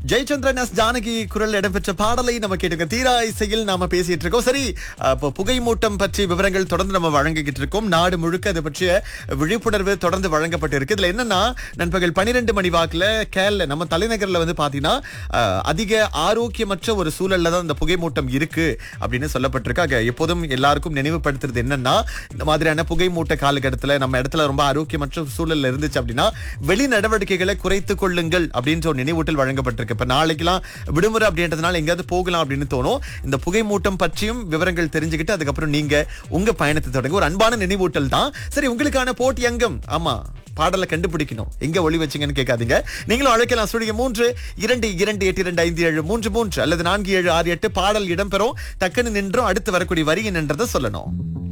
Jayachandran S Janaki குரல் இடம்பெற்ற பாடலை நம்ம கேட்டுங்க தீரா இசையில் நாம பேசிட்டு இருக்கோம் சரி அஹ், இப்போ புகை மூட்டம் பற்றி விவரங்கள் தொடர்ந்து நம்ம வழங்கிக்கிட்டு இருக்கோம் நாடு முழுக்க அது பற்றிய விழிப்புணர்வு தொடர்ந்து வழங்கப்பட்டு இருக்கு இதுல என்னன்னா நண்பகல் பனிரெண்டு மணி வாக்குல கேரள நம்ம தலைநகர்ல வந்து பாத்தீங்கன்னா அஹ், அதிக ஆரோக்கியமற்ற ஒரு சூழல்ல தான் இந்த புகை மூட்டம் இருக்கு அப்படின்னு சொல்லப்பட்டிருக்கு ஆக எப்போதும் எல்லாருக்கும் நினைவுபடுத்துறது என்னன்னா இந்த மாதிரியான புகை மூட்ட காலகட்டத்துல நம்ம இடத்துல ரொம்ப ஆரோக்கியமற்ற சூழல்ல இருந்துச்சு அப்படின்னா வெளி நடவடிக்கைகளை குறைத்துக் கொள்ளுங்கள் அப்படின்ற ஒரு நினைவூட்டல் வழங்கப்பட்டிருக்கு இப்ப நாளைக்கெல்லாம் விடுமுறை அப்படின்றதுனால எங்கேயாவது போகலாம் அப்படின்னு தோணும் இந்த புகை மூட்டம் பற்றியும் விவரங்கள் தெரிஞ்சுக்கிட்டு அதுக்கப்புறம் நீங்க உங்க பயணத்தை தொடங்க ஒரு அன்பான நினைவூட்டல் தான் சரி உங்களுக்கான போட்டி அங்கம் ஆமா பாடலை கண்டுபிடிக்கணும் எங்க ஒளி வச்சீங்கன்னு கேட்காதீங்க நீங்களும் அழைக்கலாம் சுழிய மூன்று இரண்டு இரண்டு எட்டு இரண்டு ஐந்து ஏழு மூன்று மூன்று அல்லது நான்கு ஏழு ஆறு எட்டு பாடல் இடம்பெறும் டக்குன்னு நின்றும் அடுத்து வரக்கூடிய வரி என்னன்றதை சொல்லணும்